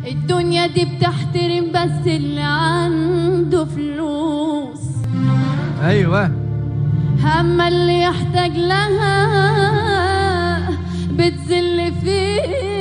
الدنيا دي بتحترم بس اللي عنده فلوس ايوه اما اللي يحتاج لها بتذل فيه